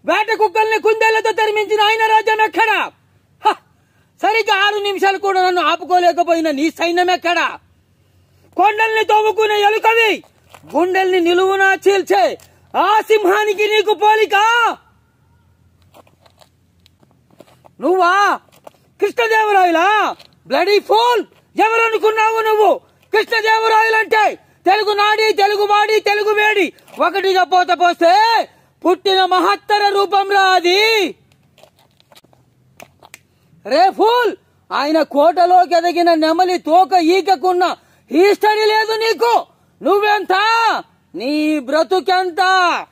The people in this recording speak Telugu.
వేట కుక్కల్ని కుందేళ్లతో తరిమించిన ఆయన రాజ్యం ఎక్కడా హ! సరిగ్గా ఆరు నిమిషాలు కూడా నన్ను ఆపుకోలేకపోయిన నీ సైన్యం ఎక్కడా కొండల్ని తవ్వుకునే ఎలుకవి గుండెల్ని నిలువునా చీల్చే ఆ సింహానికి నీకు పోలిక నువ్వా కృష్ణదేవరాయలా బ్లడీ ఫూల్ ఎవరు అనుకున్నావు నువ్వు కృష్ణదేవరాయలు అంటే తెలుగు నాడి తెలుగు వాడి తెలుగు వేడి ఒకటిగా పోత పోస్తే పుట్టిన మహత్తర రూపంరా అది రే ఫూల్ ఆయన కోటలోకి ఎదిగిన నెమలి తోక ఈకకున్న హిస్టరీ లేదు నీకు నువ్వెంత నీ బ్రతుకెంత